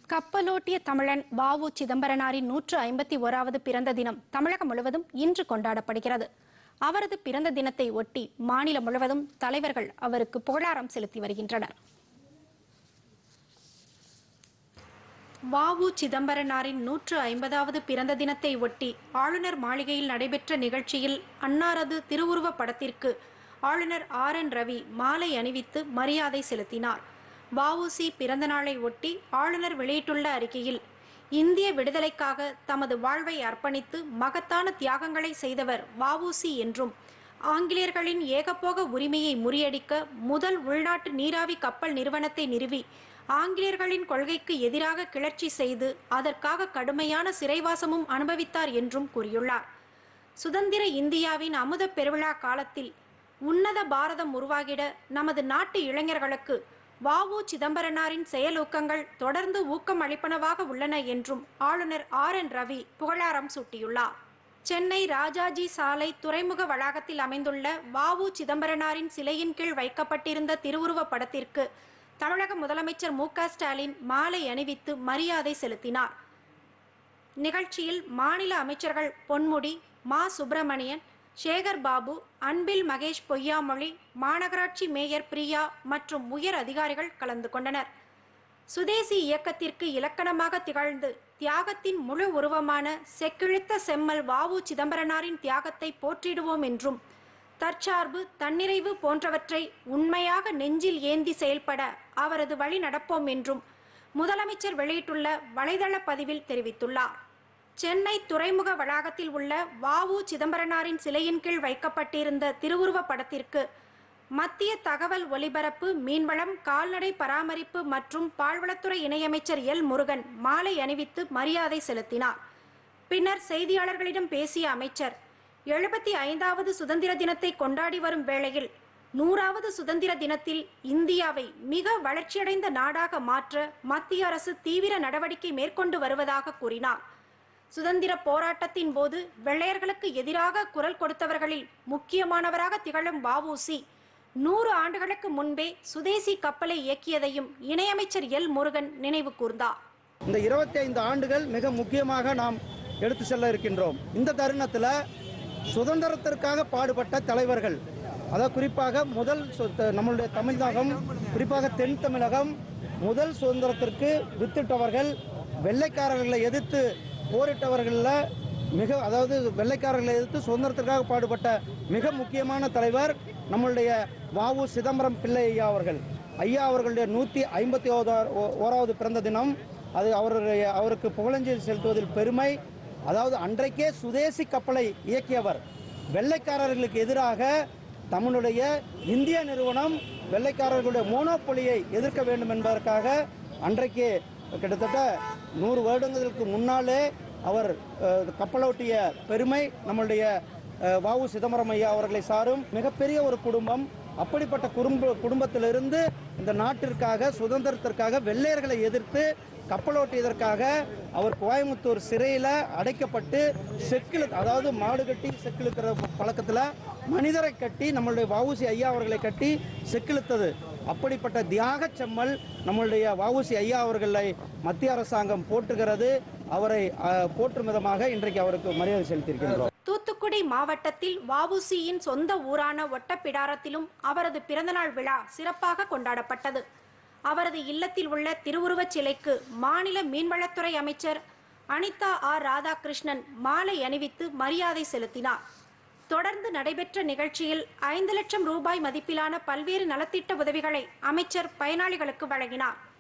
கப்பலோட்டிய தமிழன் வாவு சிதம்பரனாரின் நூற்று ஐம்பத்தி ஓராவது பிறந்த தினம் தமிழகம் முழுவதும் இன்று கொண்டாடப்படுகிறது அவரது பிறந்த தினத்தை ஒட்டி மாநிலம் முழுவதும் தலைவர்கள் அவருக்கு புகழாரம் செலுத்தி வருகின்றனர் வாவு சிதம்பரனாரின் நூற்று ஐம்பதாவது பிறந்த தினத்தை ஒட்டி ஆளுநர் மாளிகையில் நடைபெற்ற நிகழ்ச்சியில் அன்னாரது திருவுருவப் படத்திற்கு ஆளுநர் ஆர் என் ரவி மாலை அணிவித்து மரியாதை செலுத்தினார் வஉசி பிறந்த நாளை ஒட்டி ஆளுநர் வெளியிட்டுள்ள அறிக்கையில் இந்திய விடுதலைக்காக தமது வாழ்வை அர்ப்பணித்து மகத்தான தியாகங்களை செய்தவர் வஉசி என்றும் ஆங்கிலேயர்களின் ஏகபோக உரிமையை முறியடிக்க முதல் உள்நாட்டு நீராவி கப்பல் நிறுவனத்தை நிறுவி ஆங்கிலேயர்களின் கொள்கைக்கு எதிராக கிளர்ச்சி செய்து அதற்காக கடுமையான சிறைவாசமும் அனுபவித்தார் என்றும் கூறியுள்ளார் சுதந்திர இந்தியாவின் அமுத பெருவிழா காலத்தில் உன்னத பாரதம் உருவாகிட நமது நாட்டு இளைஞர்களுக்கு வஉ சிதம்பரனாரின் செயலூக்கங்கள் தொடர்ந்து ஊக்கம் அளிப்பனவாக உள்ளன என்றும் ஆளுநர் ஆர் என் ரவி புகழாரம் சூட்டியுள்ளார் சென்னை ராஜாஜி சாலை துறைமுக வளாகத்தில் அமைந்துள்ள வஉ சிதம்பரனாரின் சிலையின் கீழ் வைக்கப்பட்டிருந்த திருவுருவப் படத்திற்கு தமிழக முதலமைச்சர் மு க ஸ்டாலின் மாலை அணிவித்து மரியாதை செலுத்தினார் நிகழ்ச்சியில் மாநில அமைச்சர்கள் பொன்முடி மா சுப்பிரமணியன் சேகர் பாபு அன்பில் மகேஷ் பொய்யாமொழி மாநகராட்சி மேயர் பிரியா மற்றும் உயர் அதிகாரிகள் கலந்து கொண்டனர் சுதேசி இயக்கத்திற்கு இலக்கணமாக திகழ்ந்து தியாகத்தின் முழு உருவமான செக்கிழித்த செம்மல் வாவு சிதம்பரனாரின் தியாகத்தை போற்றிடுவோம் என்றும் தற்சார்பு தன்னிறைவு போன்றவற்றை உண்மையாக நெஞ்சில் ஏந்தி செயல்பட அவரது வழி நடப்போம் என்றும் முதலமைச்சர் வெளியிட்டுள்ள வலைதள பதிவில் தெரிவித்துள்ளார் சென்னை துறைமுக வளாகத்தில் உள்ள வஉ சிதம்பரனாரின் சிலையின் கீழ் வைக்கப்பட்டிருந்த திருவுருவப் படத்திற்கு மத்திய தகவல் ஒலிபரப்பு மீன்வளம் கால்நடை பராமரிப்பு மற்றும் பால்வளத்துறை இணையமைச்சர் எல் முருகன் மாலை அணிவித்து மரியாதை செலுத்தினார் பின்னர் செய்தியாளர்களிடம் பேசிய அமைச்சர் எழுபத்தி ஐந்தாவது சுதந்திர தினத்தை கொண்டாடி வரும் வேளையில் நூறாவது சுதந்திர தினத்தில் இந்தியாவை மிக வளர்ச்சியடைந்த நாடாக மாற்ற மத்திய அரசு தீவிர நடவடிக்கை மேற்கொண்டு வருவதாக கூறினார் சுதந்திர போராட்டத்தின் போது வெள்ளையர்களுக்கு எதிராக குரல் கொடுத்தவர்களில் முக்கியமானவராக திகழும் வஉசி நூறு ஆண்டுகளுக்கு முன்பே சுதேசி கப்பலை இயக்கியதையும் இணையமைச்சர் எல் முருகன் நினைவு கூர்ந்தார் இந்த 25 ஆண்டுகள் மிக முக்கியமாக நாம் எடுத்து செல்ல இருக்கின்றோம் இந்த தருணத்தில் சுதந்திரத்திற்காக பாடுபட்ட தலைவர்கள் அதாவது குறிப்பாக முதல் சு- த- நம்மளுடைய தமிழகம் குறிப்பாக தென் தமிழகம் முதல் சுதந்திரத்திற்கு வித்திட்டவர்கள் வெள்ளைக்காரர்களை எதிர்த்து போரிட்டவர்களில் மிக அதாவது வெள்ளைக்காரர்களை எதிர்த்து சுதந்திரத்திற்காக பாடுபட்ட மிக முக்கியமான தலைவர் நம்மளுடைய வாவு சிதம்பரம் பிள்ளை ஐயா அவர்கள் ஐயா அவர்களுடைய நூற்றி ஐம்பத்தி ஓராவது பிறந்த தினம் அது அவருடைய அவருக்கு புகழஞ்சலி செலுத்துவதில் பெருமை அதாவது அன்றைக்கே சுதேசி கப்பலை இயக்கியவர் வெள்ளைக்காரர்களுக்கு எதிராக தம்முடைய இந்திய நிறுவனம் வெள்ளைக்காரர்களுடைய மோனோபொலியை எதிர்க்க வேண்டும் என்பதற்காக அன்றைக்கு கிட்டத்தட்ட நூறு வருடங்களுக்கு முன்னாலே அவர் அஹ், கப்பலோட்டிய பெருமை நம்மளுடைய அஹ், வாவு சிதம்பரம் ஐயா அவர்களை சாரும் மிகப்பெரிய ஒரு குடும்பம் அப்படிப்பட்ட குடும்ப குடும்பத்திலிருந்து இந்த நாட்டிற்காக சுதந்திரத்திற்காக வெள்ளையர்களை எதிர்த்து கப்பலோட்டியதற்காக அவர் கோயம்புத்தூர் சிறையில் அடைக்கப்பட்டு செக்கில் அதாவது மாடு கட்டி செக்கிழுக்கிற பழக்கத்தில் மனிதரை கட்டி நம்மளுடைய வவுசி ஐயா அவர்களை கட்டி செக்கிழுத்தது அப்படிப்பட்ட தியாகச் செம்மல் நம்மளுடைய வவுசி ஐயா அவர்களை மத்திய அரசாங்கம் போற்றுகிறது அவரை அஹ், போற்றும் விதமாக இன்றைக்கு அவருக்கு மரியாதை செலுத்தியிருக்கின்றோம் தூத்துக்குடி மாவட்டத்தில் வஉசியின் சொந்த ஊரான ஒட்டப்பிடாரத்திலும் அவரது பிறந்தநாள் விழா சிறப்பாக கொண்டாடப்பட்டது அவரது இல்லத்தில் உள்ள திருவுருவச் சிலைக்கு மாநில மீன்வளத்துறை அமைச்சர் அனிதா ஆர் ராதாகிருஷ்ணன் மாலை அணிவித்து மரியாதை செலுத்தினார் தொடர்ந்து நடைபெற்ற நிகழ்ச்சியில் ஐந்து லட்சம் ரூபாய் மதிப்பிலான பல்வேறு நலத்திட்ட உதவிகளை அமைச்சர் பயனாளிகளுக்கு வழங்கினார்